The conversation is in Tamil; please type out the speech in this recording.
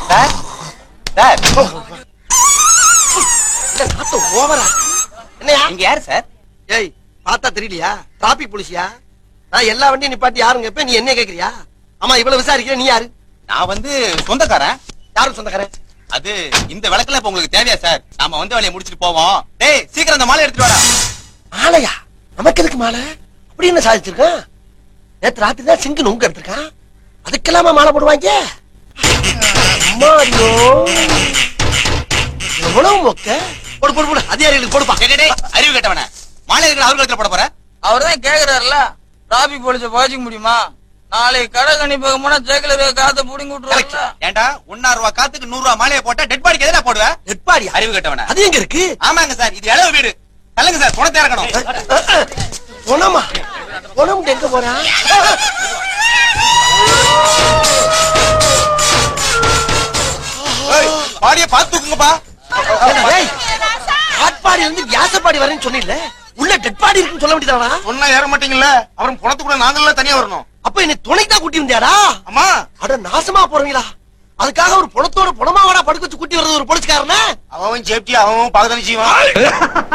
சார் சார் இந்த நாத்தம் ஓவரா என்னையா இங்க யாரு சார் ஏய் பார்த்தா தெரியலையா டிராபிக் போலீஸியா நான் எல்லா வண்டியும் நிப்பாட்டி யாருங்க கேப்ப நீ என்ன கேக்குறியா ஆமா இவ்வளவு விசாரிக்கிற நீ யாரு நான் வந்து சொந்தக்காரன் யாரும் சொந்தக்காரன் அது இந்த விளக்குல இப்ப உங்களுக்கு தேவையா சார் நாம வந்து வேலையை முடிச்சிட்டு போவோம் டேய் சீக்கிரம் அந்த மாலை எடுத்துட்டு வாடா மாலையா நமக்கு எதுக்கு மாலை அப்படி என்ன சாதிச்சிருக்கான் நேத்து ராத்திரி தான் சிங்கு நுங்க எடுத்திருக்கான் அதுக்கெல்லாமா மாலை போடுவாங்க அம்மாடியோ எவ்வளவு மொக்க போடு போடு போடு அதிகாரிகளுக்கு போடுப்பா டேய், டேய், டேய், அறிவு கேட்டவன மாலை இருக்கிற அவர் கழுத்துல போட போற அவர் தான் கேக்குறாருல டிராபிக் போலீஸ பாய்ச்சிக்க முடியுமா நாளைக்கு கடை கணிப்பாக போனா ஜெயில இருக்க காத்த புடிங்கி விட்டுருவாங்கல்ல ஏன்டா ஒன்னா ரூபா காத்துக்கு நூறு ரூபா மாலையை போட்டா டெட் பாடிக்கு எதுனா போடுவ நெட்பாடியா அறிவு கேட்டவன அது எங்க இருக்கு ஆமாங்க சார் இது இளவு வீடு தள்ளுங்க சார் குணத்தை இறக்கணும் பொணமா பொணம் எங்க போறான் ஏய், பாடிய பார்த்து தூக்குங்கப்பா ஆட்பாடி இருந்து வியாசப்பாடி வரேன்னு சொன்னில்ல உள்ள டெட் பாடி இருக்குன்னு சொல்ல வேண்டியதானா சொன்னா ஏற மாட்டீங்கல்ல அவரும் பணத்துக்குள்ள நாங்கெல்லாம் தனியா வரணும் அப்ப என்னை துணைக்கு தான் கூட்டி வந்தியாடா அம்மா அட நாசமா போறீங்களா அதுக்காக ஒரு பணத்தோட பணமாவடா படுக்க வச்சு கூட்டி வர்றது ஒரு போலீஸ்காரனா அவன் சேஃப்டி அவன் பாக்கதானே செய்வான்